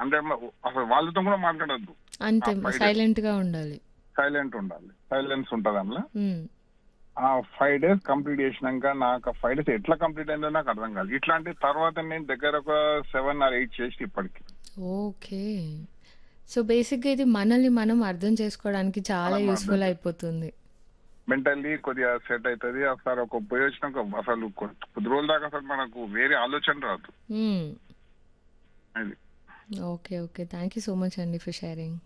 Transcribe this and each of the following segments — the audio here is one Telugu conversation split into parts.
అంటే మ- అసలు వాళ్ళతో కూడా మాట్లాడద్దు అంతే ఆ, five సైలెంట్ గా ఉండాలి సైలెంట్ ఉండాలి సైలెన్స్ ఉంటుంది అందులో ఉమ్, ఆ ఫైవ్ డేస్ కంప్లీట్ చేసినాక నాకు ఫైవ్ డేస్ ఎట్లా కంప్లీట్ అయిందో నాకు అర్థం కాదు ఇట్లాంటి తర్వాత నేను దగ్గర ఒక సెవెన్ ఆర్ ఎయిట్ చేసి ఇప్పటికి ఓకే సో బేసిక్గా ఇది మనల్ని మనం అర్థం చేసుకోవడానికి చాలా మనం యూస్ఫుల్ అర్థం అయిపోతుంది మెంటల్లీ కొద్దిగా సెట్ అవుతుంది అసలు ఒక పోయి వచ్చినాక అసలు కొ- కొద్ది రోజుల దాకా అసలు మనకు వేరే ఆలోచన రాదు ఉమ్, అది okay okay thank you so much అండి ఫర్ షేరింగ్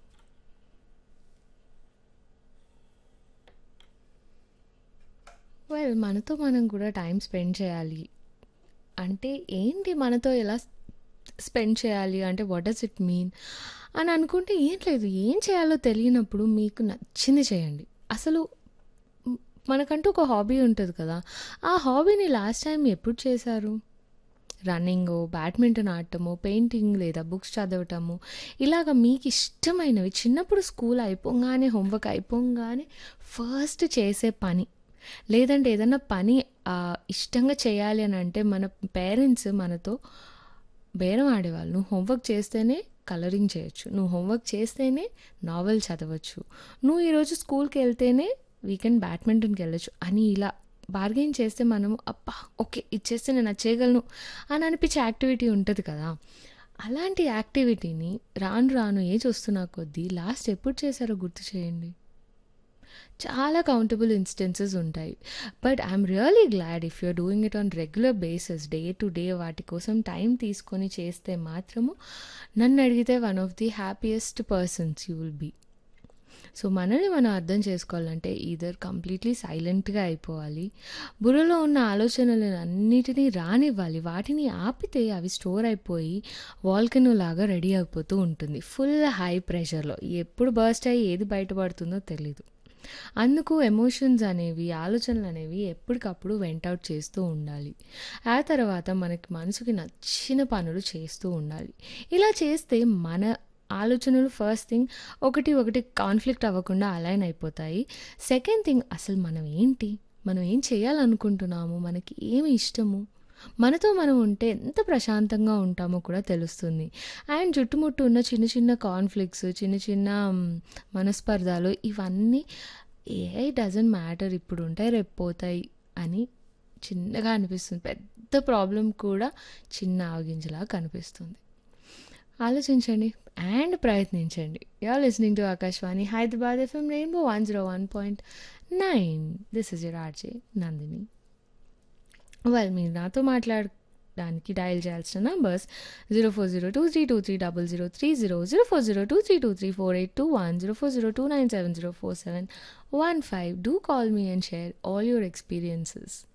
వెల్ మనతో మనం కూడా టైం స్పెండ్ చేయాలి అంటే ఏంటి మనతో ఎలా స్పెండ్ చేయాలి అంటే వాట్ డస్ ఇట్ మీన్ అని అనుకుంటే ఏం లేదు ఏం చేయాలో తెలియనప్పుడు మీకు నచ్చింది చేయండి అసలు మ్, మనకంటూ ఒక హాబీ ఉంటుంది కదా ఆ హాబీని లాస్ట్ టైం ఎప్పుడు చేశారు రన్నింగ్ బ్యాడ్మింటన్ ఆడటము పెయింటింగ్ లేదా బుక్స్ చదవటము ఇలాగ మీకు ఇష్టమైనవి చిన్నప్పుడు స్కూల్ అయిపోగానే హోంవర్క్ అయిపోగానే ఫస్ట్ చేసే పని లేదంటే ఏదైనా పని ఆ, ఇష్టంగా చేయాలి అని అంటే మన పేరెంట్స్ మనతో బేరం ఆడేవాళ్ళు నువ్వు హోంవర్క్ చేస్తేనే కలరింగ్ చేయొచ్చు నువ్వు హోంవర్క్ చేస్తేనే నావెల్ చదవచ్చు నువ్వు ఈరోజు స్కూల్కి వెళ్తేనే వీకెండ్ బ్యాడ్మింటన్కి వెళ్ళొచ్చు అని ఇలా బార్గెన్ చేస్తే మనము అబ్బా ఓకే ఇచ్చేస్తే నేను అది చేయగలను అని అనిపించే యాక్టివిటీ ఉంటుంది కదా అలాంటి యాక్టివిటీని రాను రాను ఏజ్ వస్తున్నా కొద్దీ లాస్ట్ ఎప్పుడు చేశారో గుర్తు చేయండి చాలా కౌంటబుల్ ఇన్స్టెన్సెస్ ఉంటాయి but I'm really glad if you're doing it on regular basis day to day వాటి కోసం టైం తీసుకొని చేస్తే మాత్రము నన్ను అడిగితే one of the happiest persons you will be so మనల్ని మనం అర్థం చేసుకోవాలంటే ఈధర్ కంప్లీట్లీ సైలెంట్గా అయిపోవాలి బుర్రలో ఉన్న ఆలోచనలను అన్నిటినీ రానివ్వాలి వాటిని ఆపితే అవి స్టోర్ అయిపోయి వాల్కనో లాగా రెడీ అయిపోతూ ఉంటుంది ఫుల్ హై ప్రెషర్లో ఎప్పుడు బర్స్ట్ అయ్యి ఏది బయటపడుతుందో తెలీదు అందుకు ఎమోషన్స్ అనేవి ఆలోచనలు అనేవి ఎప్పటికప్పుడు వెంట్ అవుట్ చేస్తూ ఉండాలి ఆ తర్వాత మనకి మనసుకి నచ్చిన పనులు చేస్తూ ఉండాలి ఇలా చేస్తే మన ఆలోచనలు ఫస్ట్ థింగ్ ఒకటి ఒకటి కాన్ఫ్లిక్ట్ అవ్వకుండా అలైన్ అయిపోతాయి సెకండ్ థింగ్ అసలు మనం ఏంటి మనం ఏం చేయాలనుకుంటున్నాము మనకి ఏమి ఇష్టము మనతో మనం ఉంటే ఎంత ప్రశాంతంగా ఉంటామో కూడా తెలుస్తుంది అండ్ చుట్టుముట్టు ఉన్న చిన్న చిన్న కాన్ఫ్లిక్ట్స్ చిన్న చిన్న మ్, మనస్పర్ధాలు ఇవన్నీ ఏ డజంట్ మ్యాటర్ ఇప్పుడు ఉంటాయి రేపు పోతాయి అని చిన్నగా అనిపిస్తుంది పెద్ద ప్రాబ్లం కూడా చిన్న ఆవగింజలా కనిపిస్తుంది ఆలోచించండి అండ్ ప్రయత్నించండి you're listening to Akashvani Hyderabad FM rainbow one zero one point nine this is your RJ Nandini well మీరు నాతో మాట్లాడడానికి డయల్ చేయాల్సిన numbers zero four zero two three two three double zero three zero zero four zero two three two three four eight two one zero four zero two nine seven zero four seven one five do call me and share all your experiences